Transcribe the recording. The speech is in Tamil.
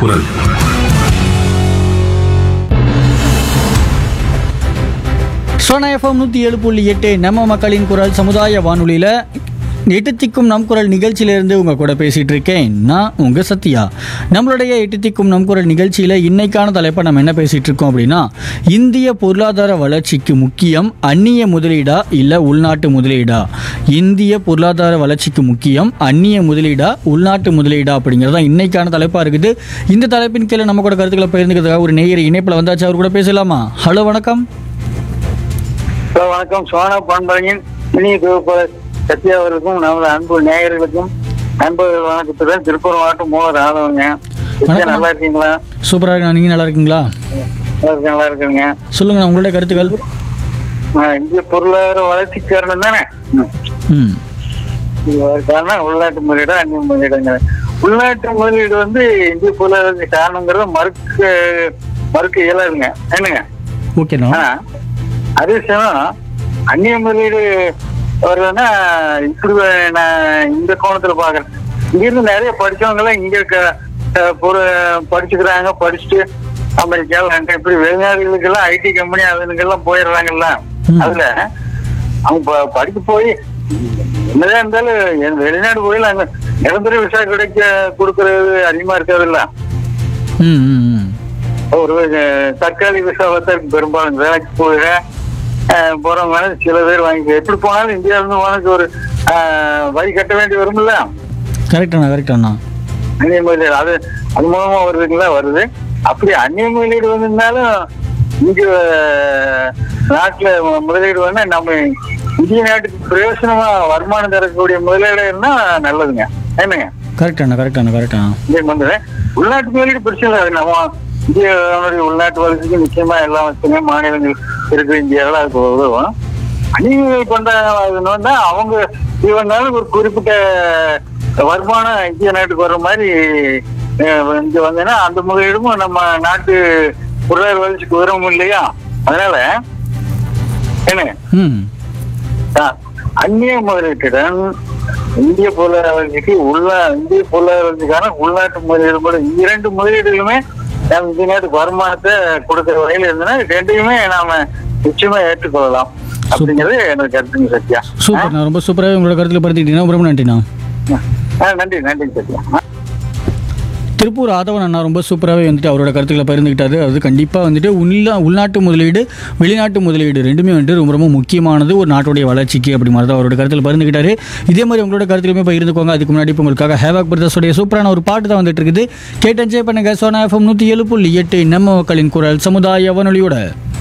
குரல் சோனா எஃப்எம் நூற்றி ஏழு புள்ளி எட்டு நம்ம மக்களின் குரல் சமுதாய வானொலியில் எட்டு திக்கும் நம் குரல் நிகழ்ச்சியிலேருந்து உங்கள் கூட பேசிகிட்டு இருக்கேன் நான் உங்கள் சத்யா நம்மளுடைய எட்டு திக்கும் நம் குரல் நிகழ்ச்சியில் இன்னைக்கான தலைப்பை நம்ம என்ன பேசிகிட்டு இருக்கோம் அப்படின்னா இந்திய பொருளாதார வளர்ச்சிக்கு முக்கியம் அந்நிய முதலீடா இல்லை உள்நாட்டு முதலீடா இந்திய பொருளாதார வளர்ச்சிக்கு முக்கியம் அந்நிய முதலீடா உள்நாட்டு முதலீடா அப்படிங்கிறது தான் இன்னைக்கான தலைப்பாக இருக்குது இந்த தலைப்பின் கீழே நம்ம கூட கருத்துக்களை பகிர்ந்துக்கிறதுக்காக ஒரு நேயர் இணைப்பில் வந்தாச்சு அவர் கூட பேசலாமா ஹலோ வணக்கம் ஹலோ வணக்கம் சோனா பண்பழங்கின் இனிய தொகுப்பாளர் சத்யா அவர்களுக்கும் நமது அன்பு நேயர்களுக்கும் நண்பர்கள் வணக்கத்துடன் திருப்பூர் மாவட்டம் மூவர் ஆதவங்க வணக்கம். நல்லா இருக்கீங்களா சூப்பராக இருக்கு நீங்கள் நல்லா இருக்கீங்களா நல்லா இருக்கு நல்லா இருக்குங்க சொல்லுங்க உங்களுடைய கருத்துக்கள் ஆஹ் இந்திய பொருளாதார வளர்ச்சி காரணம் தானே ம். ம் இது காரணம் உள்நாட்டு முதலீடு அந்நிய முதலீடுங்க உள்நாட்டு முதலீடு வந்து இந்திய பொருளாதார காரணங்கிறத மறுக்க மறுக்க இயலாதுங்க என்னங்க ஓகேண்ணா ஆனா அதே சமயம் அந்நிய முதலீடு வருதுன்னா இப்படி வே- நான் இந்த கோணத்துல பாக்குறேன் இங்கிருந்து நிறைய படிச்சவங்க எல்லாம் இங்க க- அஹ் பொரு- படிச்சுக்கிறாங்க படிச்சுட்டு அமெரிக்கா லண்டன் இப்படி வெளிநாடுகளுக்கு எல்லாம் ஐடி கம்பெனி அதுங்கெல்லாம் போயிடுறாங்கல்ல ம். அதுல அவங்க ப- படிக்க போய் என்னதான் இருந்தாலும் என் வெளிநாடு போய் அங்க நிரந்தர விசா கிடைக்க கொடுக்கறது அதிகமா இருக்காதுல்ல ம் ம் ம் ஒரு அஹ், தற்காலிக விசாவை தான் பெரும்பாலும் வேலைக்கு போயிட போறவங்க சில பேர் வாங்கி எப்படி போனாலும் இந்தியாவில இருந்து உனக்கு ஒரு அஹ், வரி கட்ட வேண்டி வரும்ல கரெக்டாண்ணா கரெக்டாண்ணா அந்நிய முதலீடு அது அது மூலமா வருதுங்களா வருது அப்படி அந்நிய முதலீடு வந்திருந்தாலும் இங்க அஹ், நாட்டுல முதலீடு வேணா நம்ம இந்திய நாட்டுக்கு பிரயோசனமா வருமானம் தரக்கூடிய முதலீடு இருந்தா நல்லதுங்க என்னங்க கரெக்டாண்ணா கரெக்டாண்ணா கரெக்டாண்ணா இங்கே வந்து உள்நாட்டு முதலீடு பிரச்சனை இல்லை அது நம்ம இந்தியாவுடைய உள்நாட்டு வளர்ச்சிக்கு நிச்சயமா எல்லா வசதியுமே மாநிலங்கள் இருக்கு இந்தியாவில் அதுக்கு உதவும் அந்நியர்கள் கொண்டாடணும்னா அவங்க இவனாலும் ஒரு குறிப்பிட்ட வருமானம் இந்திய நாட்டுக்கு வர்ற மாதிரி அஹ், இங்க வந்தேன்னா அந்த முதலீடும் நம்ம நாட்டு பொருளாதார வளர்ச்சிக்கு உதவும் இல்லையா அதனால என்ன ம் தான். அந்நிய முதலீட்டுடன் இந்திய பொருளாதார வளர்ச்சிக்கு உள்ள இந்திய பொருளாதார வளர்ச்சிக்கான உள்நாட்டு முதலீடு கூட இரண்டு முதலீடுகளுமே நம்ம இந்திய நாட்டுக்கு வருமானத்தை கொடுக்கிற வகையில் இருந்ததுன்னா ரெண்டையுமே நாம நிச்சயமா ஏற்றுக்கொள்ளலாம் அப்படிங்கிறது எனக்கு கருத்துங்க சத்யா சூப்பர் நான் ரொம்ப சூப்பராகவே உங்களோட கருத்தில் படுத்திட்டீங்கன்னா ரொம்ப நன்றிண்ணா ஆ, நன்றி நன்றி சத்யா திருப்பூர் ஆதவன் அண்ணா ரொம்ப சூப்பராகவே வந்துட்டு அவரோட கருத்துக்களை பகிர்ந்துக்கிட்டாரு அது கண்டிப்பாக வந்துட்டு உள்ள உள்நாட்டு முதலீடு வெளிநாட்டு முதலீடு ரெண்டுமே வந்துட்டு ரொம்ப ரொம்ப முக்கியமானது ஒரு நாட்டுடைய வளர்ச்சிக்கு அப்படி மாதிரி தான் அவரோட கருத்தில் பகிர்ந்துக்கிட்டாரு இதே மாதிரி உங்களோட கருத்துலையுமே பகிர்ந்துக்கோங்க அதுக்கு முன்னாடி இப்போ உங்களுக்காக ஹேவாக் பிரதர்ஸோடைய சூப்பரான ஒரு பாட்டு தான் வந்துட்டு இருக்குது கேட்டு என்ஜாய் பண்ணுங்க சோனா எஃப்எம் நூற்றி ஏழு புள்ளி எட்டு நம்ம மக்களின் குரல் சமுதாய வானொலியோட